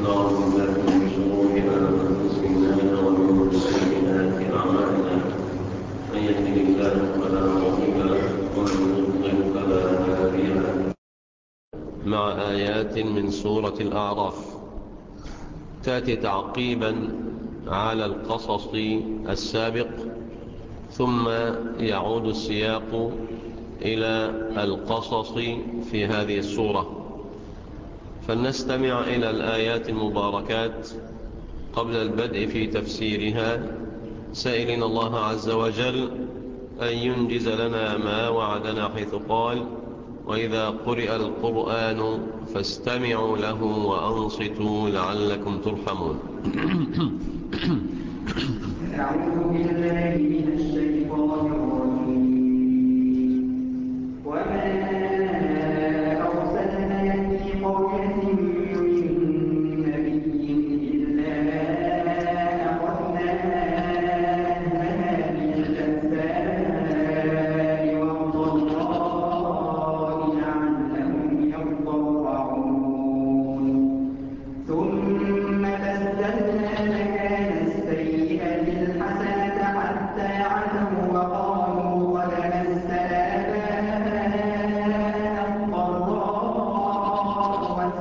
ونعوذ بالله من شرور أنفسنا ومن سيئات أعمالنا من يهده الله فلا مضل له ومن يضلل فلا هادي له مع آيات من سورة الأعراف تأتي تعقيبا على القصص السابق ثم يعود السياق إلى القصص في هذه السورة فلنستمع إلى الآيات المباركات قبل البدء في تفسيرها سائلين الله عز وجل أن ينجز لنا ما وعدنا حيث قال وإذا قرئ القرآن فاستمعوا له وأنصتوا لعلكم ترحمون أعوذ بالله من الشيطان الرجيم وما أرسلنا في قرية من نبي إلا أخذنا أهلها بالبأساء والضراء لعلهم يضرعون ثم بدلنا مكان السيئة الحسنة حتى عتوا وقالوا قد مس آباءنا الضراء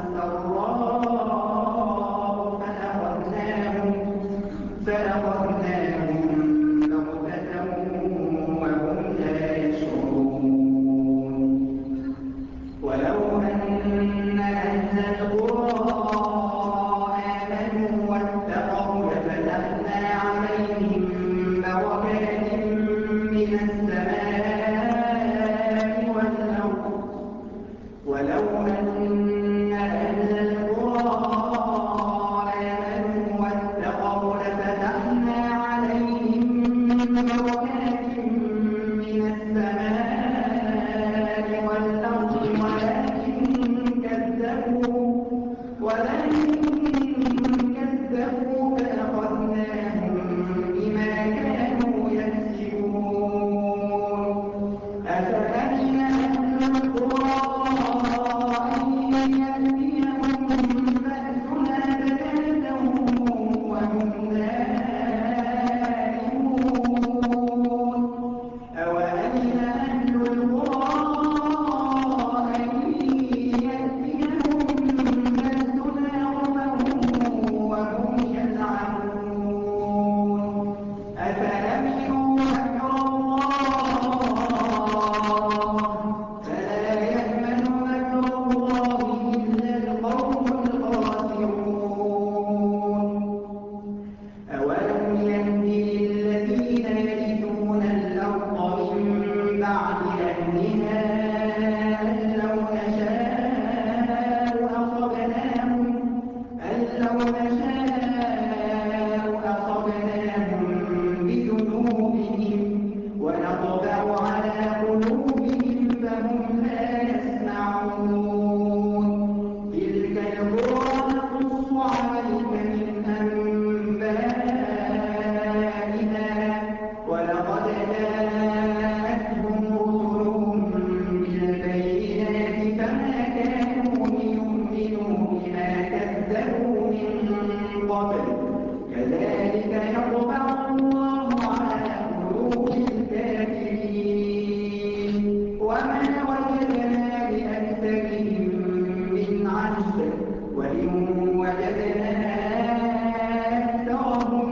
والسراء فأخذناهم فأخذناهم بغتة وهم لا يشعرون ولو أن أهل القرى آمنوا واتقوا لفتحنا عليهم بركات من السماء والأرض ولو أن أهل القرى آمنوا واتقوا لفتحنا عليهم بركات من السماء والأرض ولكن كذبوا ولكن كذبوا فأخذناهم بما كانوا يكسبون أفأمن أهل القرى أن يأتيهم بأسنا بياتا وهم نائمون أوأمن أهل القرى أن يأتيهم بأسنا وهم يلعبون أفأمنوا مكر الله فلا يأمن مكر الله إلا القوم الخاسرون أولم يهد للذين يرثون الأرض من بعد أهلها أن لو نشاء أصبناهم أن لو نشاء أصبناهم بذنوبهم ونطبع على قلوبهم فهم لا يسمعون تلك القرى نقص عليك من أنبائها ولقد جاءتهم رسلهم بالبينات فما كانوا ليؤمنوا بما كذبوا من قبل كذلك يطبع الله على قلوب الكافرين وما وجدنا لأكثرهم من عهد وإن وجدنا أكثرهم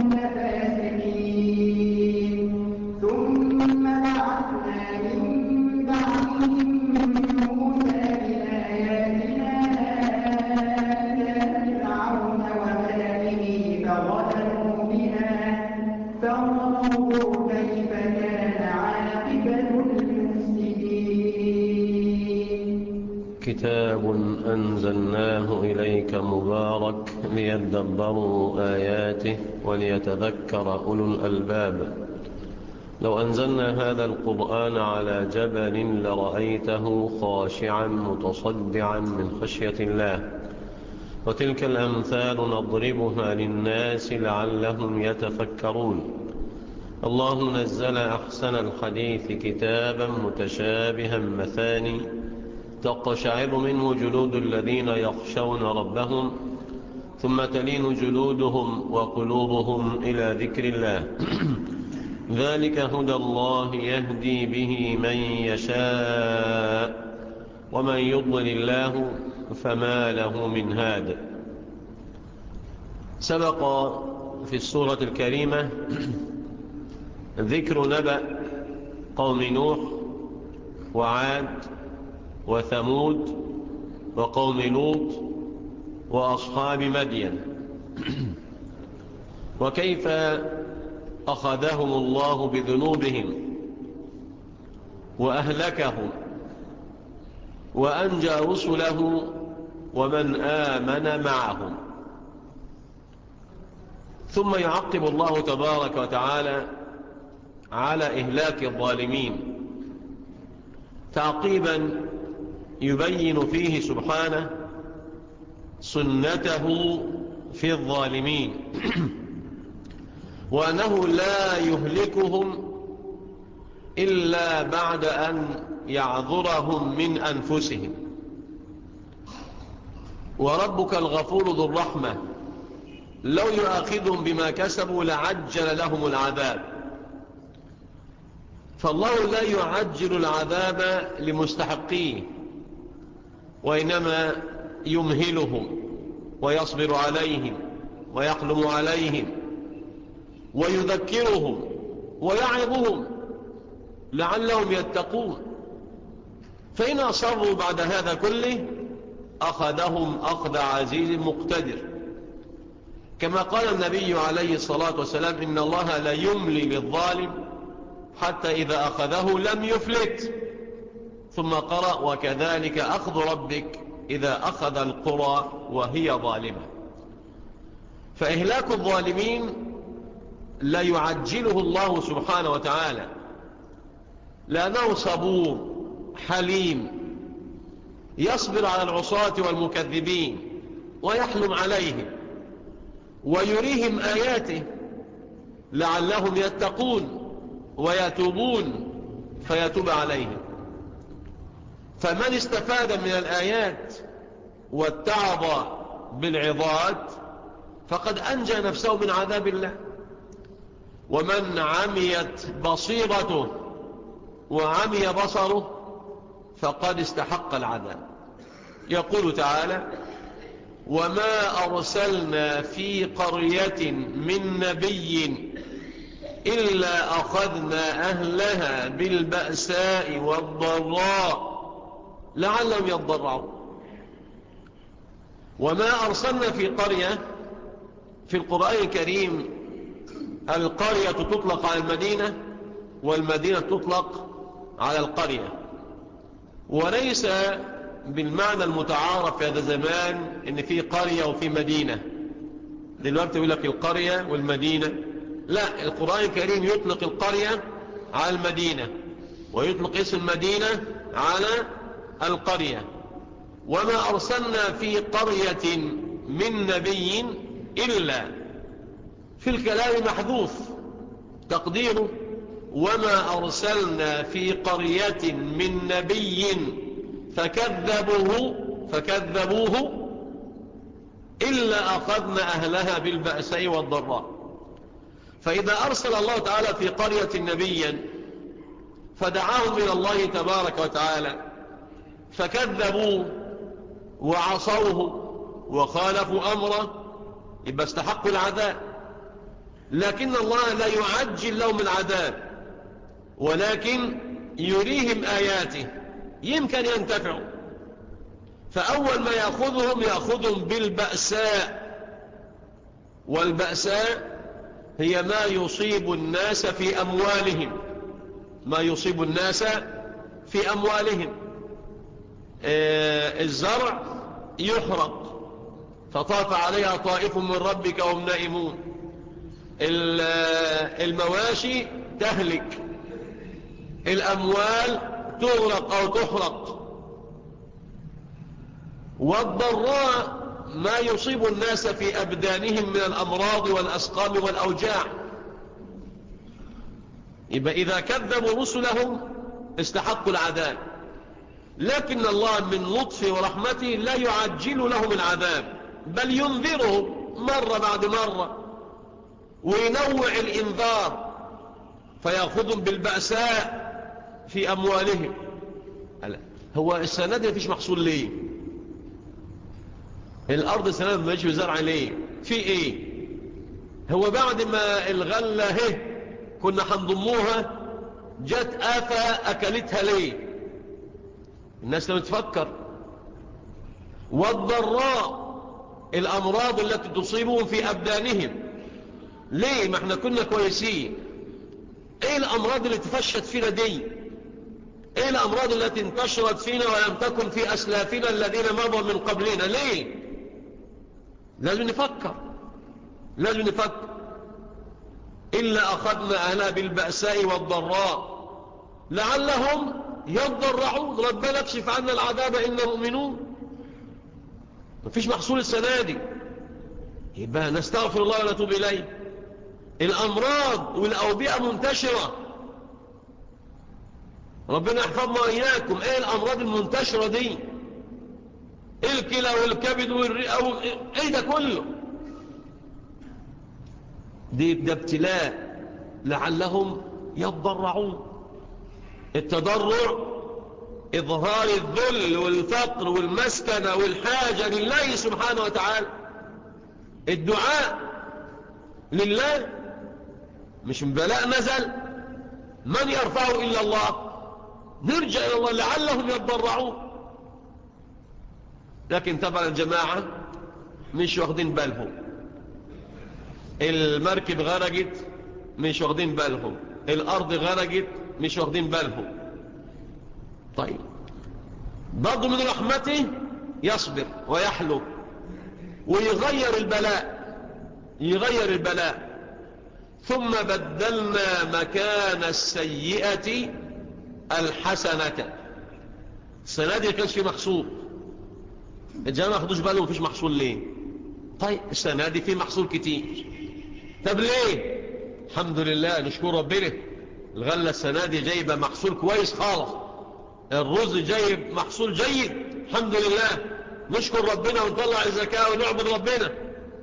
لفاسقين ثم بعثنا من بعدهم موسى بآياتنا إلى فرعون وملئه فظلموا بها فانظر كيف كان عاقبة المفسدين كتاب أنزلناه إليك مبارك ليدبروا آياته وليتذكر أولو الألباب لو أنزلنا هذا القرآن على جبل لرأيته خاشعا متصدعا من خشية الله وتلك الأمثال نضربها للناس لعلهم يتفكرون الله نزل أحسن الحديث كتابا متشابها مثاني تقشعر منه جلود الذين يخشون ربهم ثم تلين جلودهم وقلوبهم إلى ذكر الله ذلك هدى الله يهدي به من يشاء ومن يضل الله فما له من هاد سبق في السورة الكريمة ذكر نبأ قوم نوح وعاد وثمود وقوم لوط وأصحاب مدين وكيف أخذهم الله بذنوبهم وأهلكهم وأنجى رسله ومن آمن معهم ثم يعقب الله تبارك وتعالى على إهلاك الظالمين تعقيبا يبين فيه سبحانه سنته في الظالمين وأنه لا يهلكهم إلا بعد أن يعذرهم من أنفسهم وربك الغفور ذو الرحمة لو يؤاخذهم بما كسبوا لعجل لهم العذاب فالله لا يعجل العذاب لمستحقيه وإنما يمهلهم ويصبر عليهم ويقلم عليهم ويذكرهم ويعظهم لعلهم يتقون فإن أصروا بعد هذا كله أخذهم أخذ عزيز مقتدر كما قال النبي عليه الصلاة والسلام إن الله لا يملي للظالم حتى إذا أخذه لم يفلت ثم قرأ وكذلك أخذ ربك إذا أخذ القرى وهي ظالمة فإهلاك الظالمين لا يعجله الله سبحانه وتعالى لأنه صبور حليم يصبر على العصاة والمكذبين ويحلم عليهم ويريهم آياته لعلهم يتقون ويتوبون فيتوب عليهم فمن استفاد من الآيات واتعظ بالعظات فقد أنجى نفسه من عذاب الله ومن عميت بصيرته وعمي بصره فقد استحق العذاب يقول تعالى وما أرسلنا في قرية من نبي إلا أخذنا أهلها بالبأساء والضراء لعلهم يضرعون وما أرسلنا في قرية في القرآن الكريم القرية تطلق على المدينة والمدينة تطلق على القرية وليس بالمعنى المتعارف في هذا الزمان ان في قرية وفي مدينة دلوقتي يقول لك القرية والمدينة لا القرآن الكريم يطلق القرية على المدينة ويطلق اسم المدينة على القرية وما أرسلنا في قرية من نبي إلا في الكلام محذوف تقديره وما أرسلنا في قرية من نبي فكذبوه فكذبوه إلا أخذنا أهلها بالبأساء والضراء فإذا أرسل الله تعالى في قرية نبيا فدعاهم إلى الله تبارك وتعالى فكذبوه وعصوه وخالفوا أمره يبقى استحقوا العذاب لكن الله لا يعجل لهم العذاب ولكن يريهم آياته يمكن ينتفعوا فأول ما يأخذهم يأخذهم بالبأساء والبأساء هي ما يصيب الناس في أموالهم ما يصيب الناس في أموالهم آه الزرع يحرق فطاف عليها طائف من ربك وهم نائمون المواشي تهلك الأموال تغرق أو تحرق والضراء ما يصيب الناس في أبدانهم من الأمراض والأسقام والأوجاع يبقى إذا كذبوا رسلهم استحقوا العذاب لكن الله من لطفه ورحمته لا يعجل لهم العذاب بل ينذرهم مرة بعد مرة وينوع الإنذار فيأخذهم بالبأساء في أموالهم هو السنة دي مفيش محصول ليه الأرض السنة دي مفيش زرع ليه في إيه هو بعد ما الغلة هي كنا هنضموها جت آفة أكلتها ليه الناس لما تفكر والضراء الأمراض التي تصيبهم في أبدانهم ليه ما احنا كنا كويسين ايه الأمراض اللي تفشت فينا دي ايه الأمراض التي انتشرت فينا ولم تكن في أسلافنا الذين مضوا من قبلنا ليه لازم نفكر لازم نفكر إلا أخذنا أهلها بالبأساء والضراء لعلهم يضرعون ربنا اكشف عنا العذاب إنا مؤمنون مفيش محصول السنة دي يبقى نستغفر الله ونتوب إليه الأمراض والأوبئة منتشرة ربنا يحفظنا وإياكم ايه الأمراض المنتشرة دي الكلى والكبد والرئة ايه ده كله دي ده ابتلاء لعلهم يضرعون التضرع إظهار الذل والفقر والمسكنة والحاجة لله سبحانه وتعالى الدعاء لله مش من بلاء نزل من يرفعه إلا الله نرجع إلى الله لعلهم يضرعون لكن طبعا الجماعة مش واخدين بالهم المركب غرقت مش واخدين بالهم الأرض غرقت مش واخدين بالهم طيب برضو من رحمته يصبر ويحلو ويغير البلاء يغير البلاء ثم بدلنا مكان السيئة الحسنة السنة دي كانش في محصول الجماعة ما خدوش بالهم مفيش محصول ليه طيب السنة دي في محصول كتير طب ليه الحمد لله نشكر ربنا الغلة السنة دي جايبة محصول كويس خالص الرز جايب محصول جيد الحمد لله نشكر ربنا ونطلع الزكاة ونعبد ربنا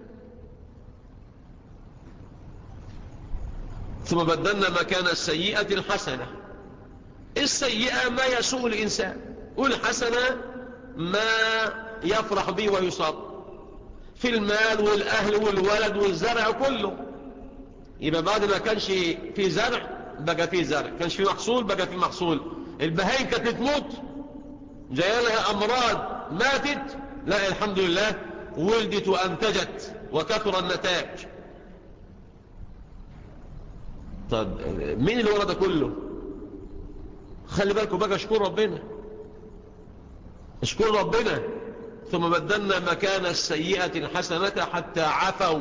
ثم بدلنا مكان السيئة الحسنة السيئة ما يسوء الإنسان والحسنة ما يفرح به ويصاب في المال والأهل والولد والزرع كله يبقى بعد ما كانش في زرع بقى في زرع كانش في محصول بقى في محصول البهايم كانت تموت جاء لها أمراض ماتت لا الحمد لله ولدت وأنتجت وكثر النتاج طب مين اللي ورد كله خلي بالكم بقى اشكر ربنا اشكر ربنا ثم بدلنا مكان السيئة الحسنة حتى عفوا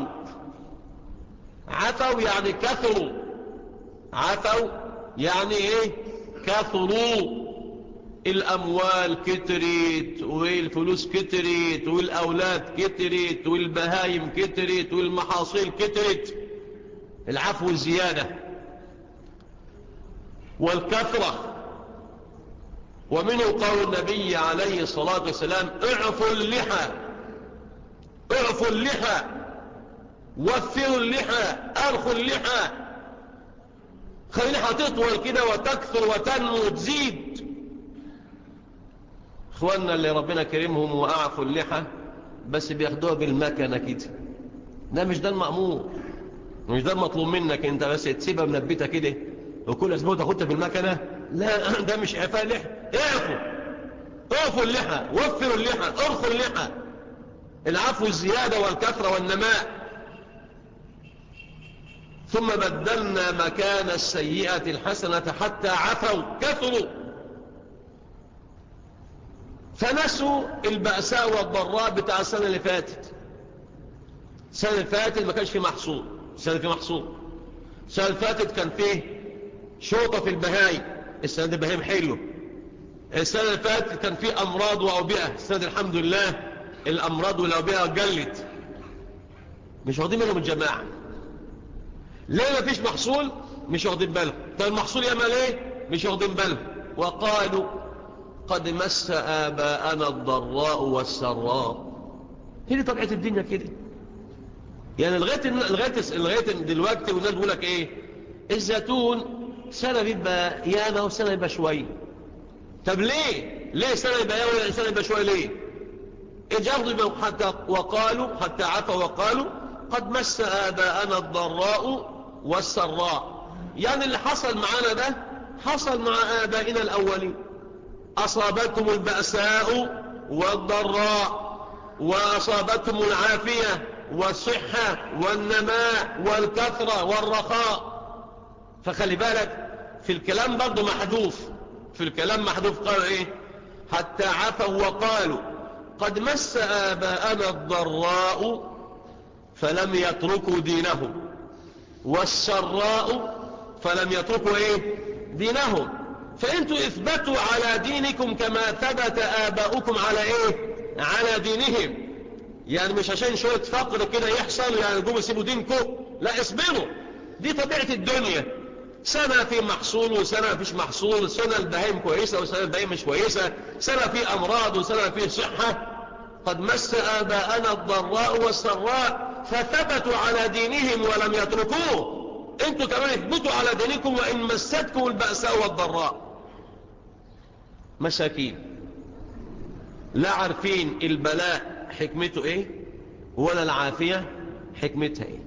عفوا يعني كثروا عفوا يعني ايه كثروا الأموال كترت والفلوس كترت والأولاد كترت والبهايم كترت والمحاصيل كترت العفو الزيادة والكثرة ومنه قول النبي عليه الصلاة والسلام اعفوا اللحى اعفوا اللحى وفروا اللحى ارخوا اللحى خلي اللحى تطول كده وتكثر وتنمو وتزيد اخواننا اللي ربنا كرمهم واعفوا اللحى بس بياخدوها بالمكنة كده ده مش ده المأمور مش ده المطلوب منك انت بس تسيبها منبتة كده وكل اسبوع تاخدها بالمكنة لا ده مش اعفاء اللحى اعفوا اعفوا اللحى وفروا اللحى ارخوا اللحى العفو الزيادة والكثرة والنماء ثم بدلنا مكان السيئة الحسنة حتى عفوا كثروا فنسوا البأساء والضراء بتاع السنة اللي فاتت السنة اللي فاتت ما كانش فيه محصول السنة اللي فيه محصول السنة اللي فاتت كان فيه شوطة في البهايم السنة دي البهايم حلو السنة اللي فاتت كان فيه أمراض وأوبئة السنة دي الحمد لله الأمراض والأوبئة قلت مش واخدين منهم الجماعة ليه ما فيش محصول مش واخدين بالهم طيب المحصول ياما ليه مش واخدين بالهم وقالوا قد مس آباءنا الضراء والسراء هي دي طبيعة الدنيا كده يعني لغاية لغاية لغاية دلوقتي والناس بيقول لك ايه الزيتون سنة بيبقى ياما وسنة يبقى شوية طب ليه ليه سنة يبقى ياما وسنة يبقى شوية ليه اجابوا حتى وقالوا حتى عفوا وقالوا قد مس آباءنا الضراء والسراء يعني اللي حصل معنا ده حصل مع آبائنا الأولين أصابتهم البأساء والضراء وأصابتهم العافية والصحة والنماء والكثرة والرخاء فخلي بالك في الكلام برضو محذوف في الكلام محذوف قال ايه حتى عفوا وقالوا قد مس آباءنا الضراء فلم يتركوا دينهم والسراء فلم يتركوا ايه دينهم فانتوا اثبتوا على دينكم كما ثبت آباؤكم على ايه على دينهم يعني مش عشان شوية فقر كده يحصل يعني قوموا سيبوا دينكم لا اصبروا دي طبيعة الدنيا سنة في محصول وسنة فيش محصول سنة البهيم كويسة وسنة البهيم مش كويسة سنة في أمراض وسنة في صحة قد مس آباءنا الضراء والسراء فثبتوا على دينهم ولم يتركوه انتوا كمان اثبتوا على دينكم وإن مستكم البأساء والضراء مساكين لا عارفين البلاء حكمته ايه ولا العافية حكمتها ايه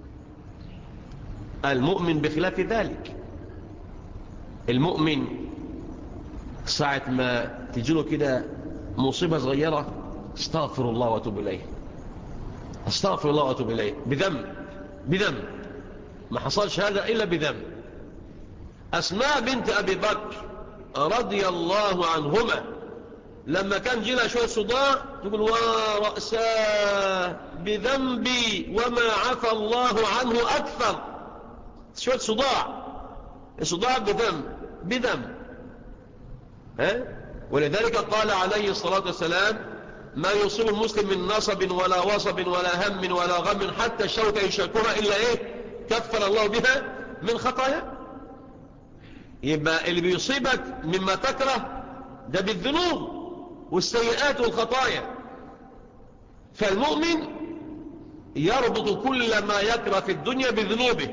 المؤمن بخلاف ذلك المؤمن ساعة ما تجيله كده مصيبة صغيرة استغفر الله واتوب إليه استغفر الله واتوب إليه بذنب بذنب ما حصلش هذا إلا بذنب أسماء بنت أبي بكر رضي الله عنهما لما كان جينا شوية صداع تقول ورأساه بذنبي وما عفى الله عنه أكثر شوية صداع الصداع بذنب بذنب ها ولذلك قال عليه الصلاة والسلام ما يصيب المسلم من نصب ولا وصب ولا هم ولا غم حتى الشوكة يشكرها إلا إيه كفر الله بها من خطايا يبقى اللي بيصيبك مما تكره ده بالذنوب والسيئات والخطايا فالمؤمن يربط كل ما يكره في الدنيا بذنوبه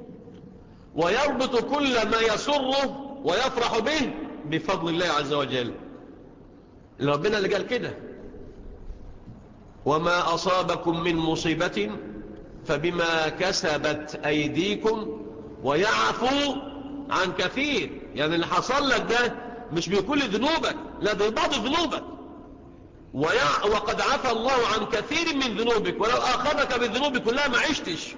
ويربط كل ما يسره ويفرح به بفضل الله عز وجل ربنا اللي قال كده وما أصابكم من مصيبة فبما كسبت أيديكم ويعفو عن كثير يعني اللي حصل لك ده مش بكل ذنوبك لا ده بعض ذنوبك ويع... وقد عفى الله عن كثير من ذنوبك ولو أخذك بالذنوب كلها ما عشتش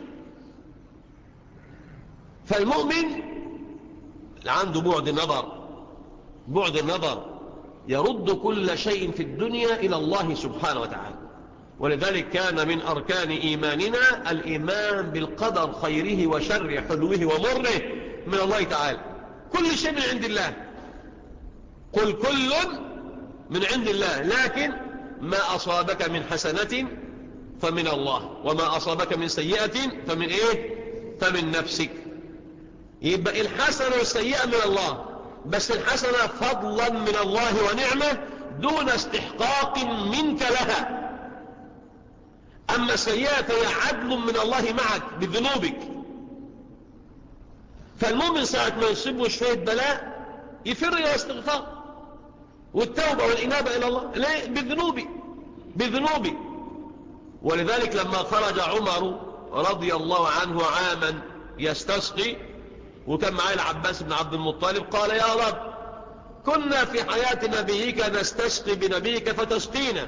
فالمؤمن عنده بعد نظر بعد النظر يرد كل شيء في الدنيا إلى الله سبحانه وتعالى ولذلك كان من أركان إيماننا الإيمان بالقدر خيره وشره حلوه ومره من الله تعالى كل شيء من عند الله قل كل من عند الله لكن ما أصابك من حسنة فمن الله وما أصابك من سيئة فمن إيه فمن نفسك يبقى الحسنة والسيئة من الله بس الحسنة فضلا من الله ونعمة دون استحقاق منك لها أما السيئة فهي عدل من الله معك بذنوبك فالمؤمن ساعة ما يصيبه شوية بلاء يفر إلى استغفار والتوبة والإنابة إلى الله ليه؟ بذنوبي بذنوبي ولذلك لما خرج عمر رضي الله عنه عاما يستسقي وكان معاه العباس بن عبد المطلب قال يا رب كنا في حياة نبيك نستسقي بنبيك فتسقينا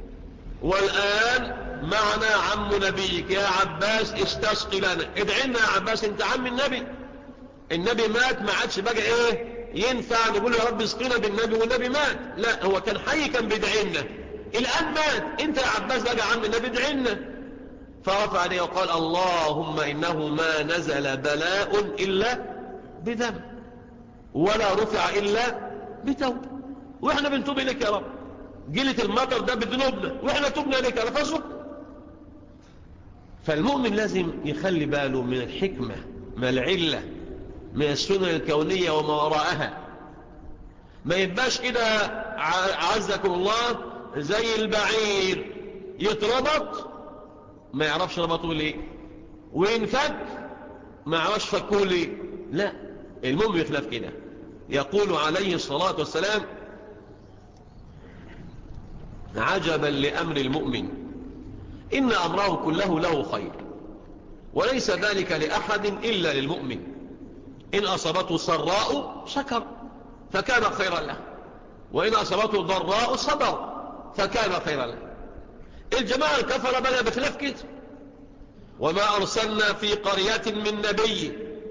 والآن معنا عم نبيك يا عباس استسقي لنا ادعينا يا عباس انت عم النبي النبي مات ما عادش بقى ايه ينفع نقول يا رب اسقينا بالنبي والنبي مات لا هو كان حي كان بيدعينا الآن مات انت يا عباس بقى عم النبي ادعينا فرفع عليه وقال اللهم إنه ما نزل بلاء إلا بذنب ولا رفع إلا بتوب وإحنا بنتوب إليك يا رب جلة المطر ده بذنوبنا وإحنا توبنا إليك على فصل فالمؤمن لازم يخلي باله من الحكمة من العلة من السنة الكونية وما وراءها ما يبقاش كده عزكم الله زي البعير يتربط ما يعرفش ربطه ليه وينفك ما يعرفش فكه ليه لا المهم يخلف كده يقول عليه الصلاة والسلام عجبا لأمر المؤمن إن أمره كله له خير وليس ذلك لأحد إلا للمؤمن إن أصابته سراء شكر فكان خيرا له وإن أصابته ضراء صبر فكان خيرا له الجماعة الكفر بدأ بخلاف كده وما أرسلنا في قرية من نبي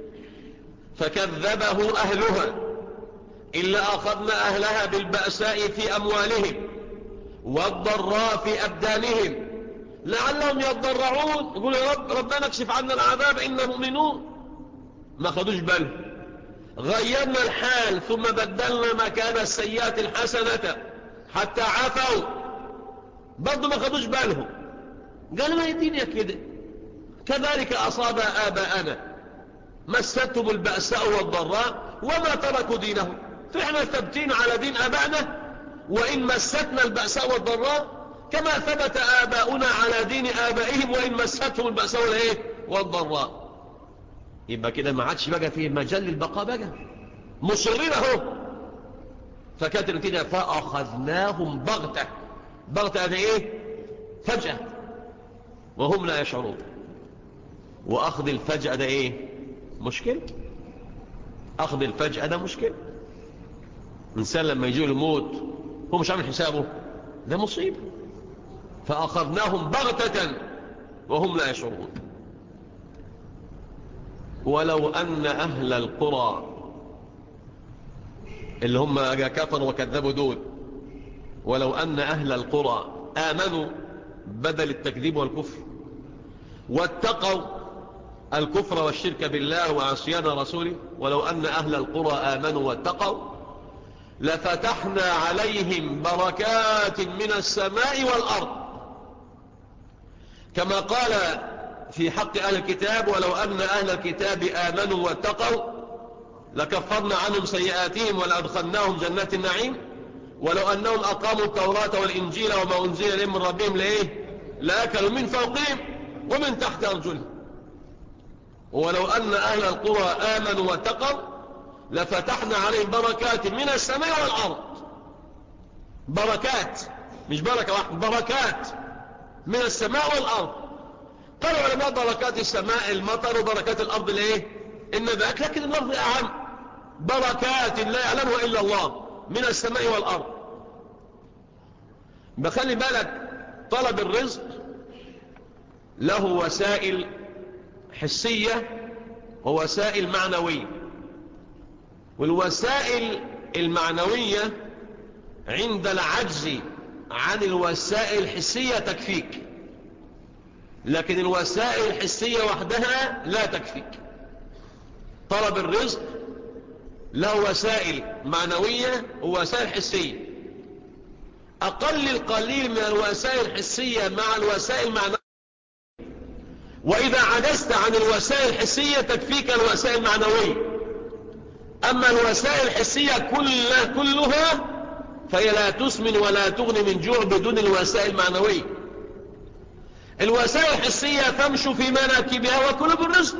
فكذبه أهلها إلا أخذنا أهلها بالبأساء في أموالهم والضراء في أبدانهم لعلهم يضرعون يقول يا رب ربنا اكشف عنا العذاب إنا مؤمنون ما خدوش باله غيرنا الحال ثم بدلنا مكان السيئات الحسنة حتى عفوا برضو ما خدوش بالهم قال ما يديني كده كذلك أصاب آباءنا مستهم البأساء والضراء وما تركوا دينهم فإحنا ثبتين على دين آبائنا وإن مستنا البأساء والضراء كما ثبت آباؤنا على دين آبائهم وإن مستهم البأساء والإيه والضراء يبقى كده ما عادش بقى فيه مجال للبقاء بقى مصرين اهو فكانت النتيجة فأخذناهم بغتة بغتة يعني ايه فجأة وهم لا يشعرون وأخذ الفجأة ده ايه مشكلة أخذ الفجأة ده مشكلة إنسان لما يجي الموت هو مش عامل حسابه ده مصيبة فأخذناهم بغتة وهم لا يشعرون ولو أن أهل القرى اللي هم كفروا وكذبوا دول ولو أن أهل القرى آمنوا بدل التكذيب والكفر واتقوا الكفر والشرك بالله وعصيان رسوله ولو أن أهل القرى آمنوا واتقوا لفتحنا عليهم بركات من السماء والأرض كما قال في حق أهل الكتاب ولو أن أهل الكتاب آمنوا واتقوا لكفرنا عنهم سيئاتهم ولأدخلناهم جنات النعيم ولو أنهم أقاموا التوراة والإنجيل وما أنزل لهم من ربهم لإيه لأكلوا من فوقهم ومن تحت أرجلهم ولو أن أهل القرى آمنوا واتقوا لفتحنا عليهم بركات من السماء والأرض بركات مش بركة واحدة بركات من السماء والأرض قالوا علماء بركات السماء المطر وبركات الأرض الايه النبات لكن الأرض أعم بركات لا يعلمها إلا الله من السماء والأرض بخلي بالك طلب الرزق له وسائل حسية ووسائل معنوية والوسائل المعنوية عند العجز عن الوسائل الحسية تكفيك لكن الوسائل الحسية وحدها لا تكفيك طلب الرزق له وسائل معنوية ووسائل حسية أقل القليل من الوسائل الحسية مع الوسائل المعنوية وإذا عجزت عن الوسائل الحسية تكفيك الوسائل المعنوية أما الوسائل الحسية كلها, كلها فهي لا تسمن ولا تغني من جوع بدون الوسائل المعنوية الوسائل الحسية تمشوا في مناكبها وكل بالرزق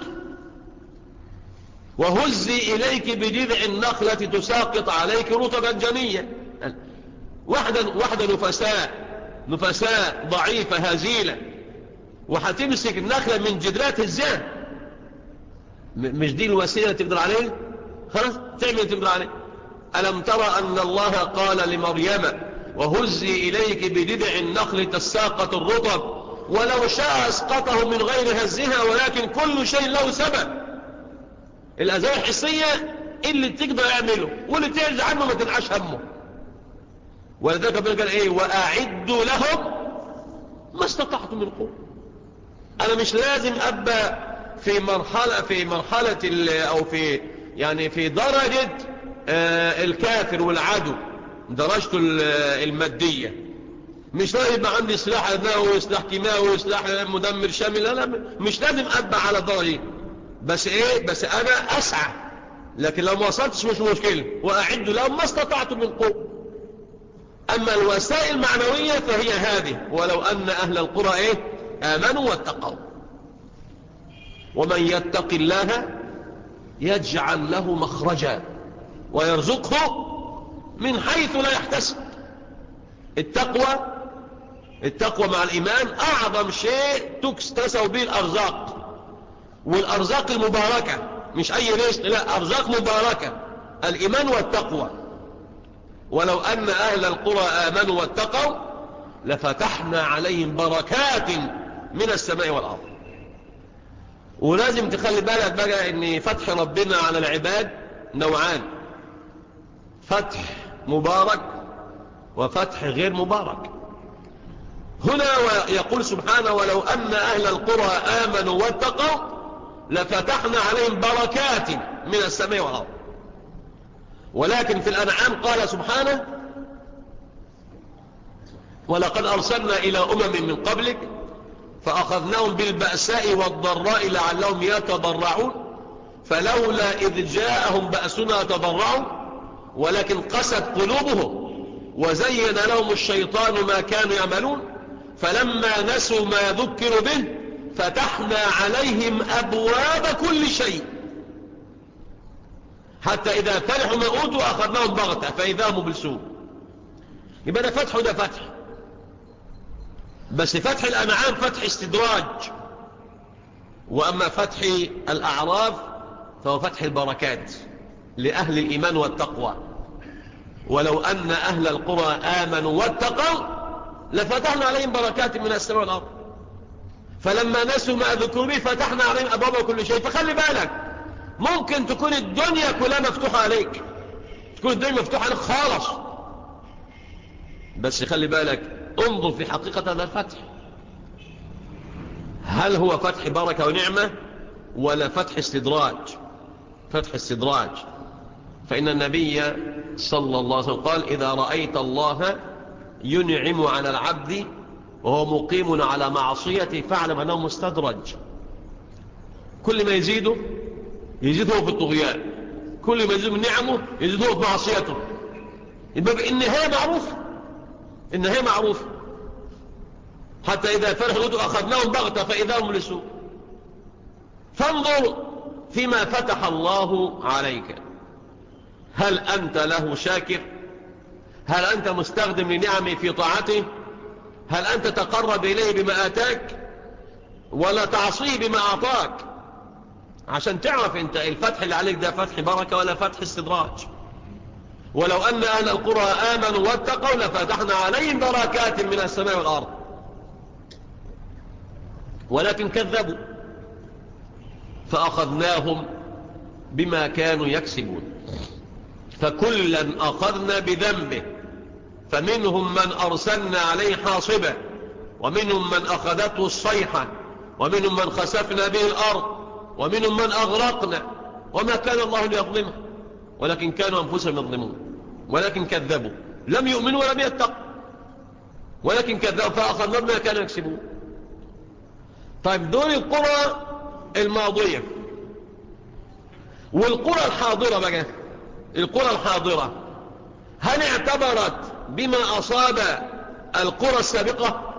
وهزي إليك بجذع النخلة تساقط عليك رطبا جنيا واحدة, واحدة نفساء نفساء ضعيفة هزيلة وهتمسك النخلة من جدرات الزان مش دي الوسيلة تقدر عليه خلاص تعمل تقدر عليه ألم ترى أن الله قال لمريم وهزي إليك بددع النخل تساقط الرطب ولو شاء اسقطه من غير هزها ولكن كل شيء له سبب الأزايا الحسية اللي تقدر يعمله واللي تعجز عنه ما تنعش همه ولذلك ربنا قال ايه وأعدوا لهم ما استطعتم من قوة أنا مش لازم أبقى في مرحلة في مرحلة أو في يعني في درجة آه الكافر والعدو درجته المادية مش لازم يبقى عندي سلاح نووي سلاح كيماوي سلاح مدمر شامل لا مش لازم أبقى على درجة بس ايه بس انا اسعى لكن لو ما وصلتش مش مشكلة واعد لهم ما استطعت من قوة أما الوسائل المعنوية فهي هذه ولو أن أهل القرى إيه آمنوا واتقوا ومن يتق الله يجعل له مخرجا ويرزقه من حيث لا يحتسب التقوى التقوى مع الإيمان أعظم شيء تكتسب به الأرزاق والأرزاق المباركة مش أي رزق لا أرزاق مباركة الإيمان والتقوى ولو أن أهل القرى آمنوا واتقوا لفتحنا عليهم بركات من السماء والأرض ولازم تخلي بالك بقى ان فتح ربنا على العباد نوعان فتح مبارك وفتح غير مبارك هنا يقول سبحانه ولو أن أهل القرى آمنوا واتقوا لفتحنا عليهم بركات من السماء والأرض ولكن في الأنعام قال سبحانه ولقد أرسلنا إلى أمم من قبلك فأخذناهم بالبأساء والضراء لعلهم يتضرعون فلولا إذ جاءهم بأسنا تضرعوا ولكن قست قلوبهم وزين لهم الشيطان ما كانوا يعملون فلما نسوا ما ذكروا به فتحنا عليهم أبواب كل شيء حتى إذا فرحوا ما أوتوا أخذناهم بغتة فإذا هم بالسوء يبقى ده فتح وده فتح بس فتح الأنعام فتح استدراج وأما فتح الأعراف فهو فتح البركات لأهل الإيمان والتقوى ولو أن أهل القرى آمنوا واتقوا لفتحنا عليهم بركات من السماء والأرض فلما نسوا ما ذكروا به فتحنا عليهم أبواب كل شيء فخلي بالك ممكن تكون الدنيا كلها مفتوحة عليك تكون الدنيا مفتوحة عليك خالص بس خلي بالك انظر في حقيقة هذا الفتح هل هو فتح بركة ونعمة ولا فتح استدراج فتح استدراج فإن النبي صلى الله عليه وسلم قال إذا رأيت الله ينعم على العبد وهو مقيم على معصيته فاعلم أنه مستدرج كل ما يزيده يزيده في الطغيان كل ما يزيده من نعمه يزيده في معصيته يبقى النهاية معروفة النهاية معروفة حتى إذا فرحوا أخذناهم بغتة فإذا هم لسوء فانظر فيما فتح الله عليك هل أنت له شاكر هل أنت مستخدم لنعمه في طاعته هل أنت تقرب إليه بما آتاك ولا تعصيه بما أعطاك عشان تعرف انت الفتح اللي عليك ده فتح بركة ولا فتح استدراج ولو أن أهل القرى آمنوا واتقوا لفتحنا عليهم بركات من السماء والأرض ولكن كذبوا فأخذناهم بما كانوا يكسبون فكلا أخذنا بذنبه فمنهم من أرسلنا عليه حاصبا ومنهم من أخذته الصيحة ومنهم من خسفنا به الأرض ومنهم من أغرقنا وما كان الله ليظلمه ولكن كانوا أنفسهم يظلمون ولكن كذبوا لم يؤمنوا ولم يتقوا ولكن كذبوا فأخذنا بما كانوا يكسبون طيب دول القرى الماضية والقرى الحاضرة بقى القرى الحاضرة هل اعتبرت بما أصاب القرى السابقة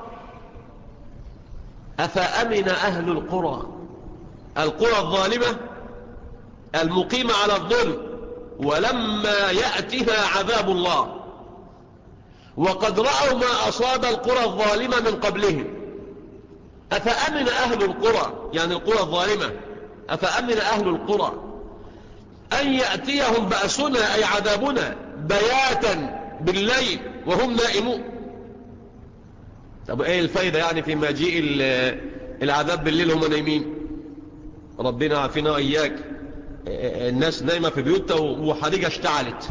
أفأمن أهل القرى القرى الظالمة المقيمة على الظلم ولما يأتها عذاب الله وقد رأوا ما أصاب القرى الظالمة من قبلهم أفأمن أهل القرى يعني القرى الظالمة أفأمن أهل القرى أن يأتيهم بأسنا أي عذابنا بياتا بالليل وهم نائمون طب ايه الفايدة يعني في مجيء العذاب بالليل هم نايمين ربنا عافينا وإياك الناس نايمة في بيوتها وحريقة اشتعلت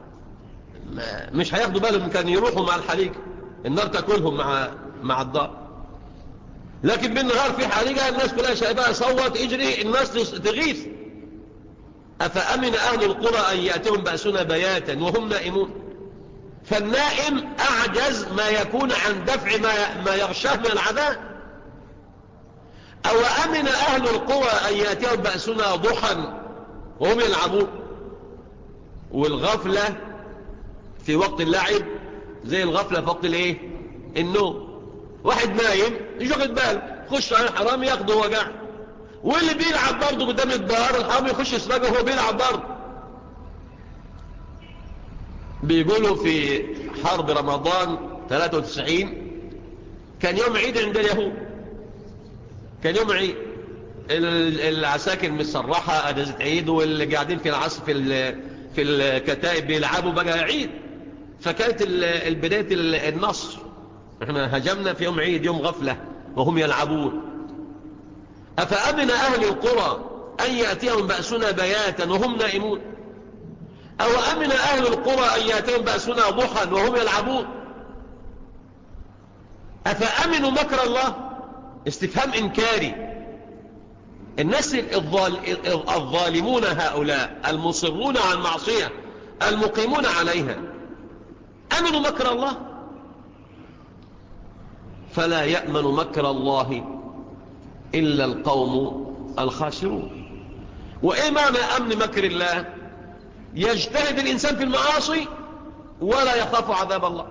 مش هياخدوا بالهم كان يروحوا مع الحريقة النار تاكلهم مع مع الدار لكن بالنهار في حريقة الناس كلها شايفاها صوت اجري الناس تغيث أفأمن أهل القرى أن يأتهم بأسنا بياتا وهم نائمون فالنائم أعجز ما يكون عن دفع ما, ما يغشاه من العذاب أو أمن أهل القرى أن يأتيهم بأسنا ضحى وهم يلعبون والغفلة في وقت اللعب زي الغفلة في وقت الايه النوم واحد نايم مش واخد باله خش على الحرام ياخده وجع واللي بيلعب برضه قدام الدار الحرام يخش يسرقه وهو بيلعب برضه بيقولوا في حرب رمضان 93 كان يوم عيد عند اليهود كان يوم عيد العساكر مسرحة أجازة عيد واللي قاعدين في العصر في في الكتائب بيلعبوا بقى عيد فكانت البداية النصر احنا هجمنا في يوم عيد يوم غفلة وهم يلعبون أفأمن أهل القرى أن يأتيهم بأسنا بياتا وهم نائمون أو أمن أهل القرى أن يأتيهم بأسنا ضحا وهم يلعبون أفأمنوا مكر الله استفهام إنكاري الناس الظالمون هؤلاء المصرون على المعصية المقيمون عليها أمنوا مكر الله فلا يأمن مكر الله إلا القوم الخاسرون وإيه معنى أمن مكر الله يجتهد الإنسان في المعاصي ولا يخاف عذاب الله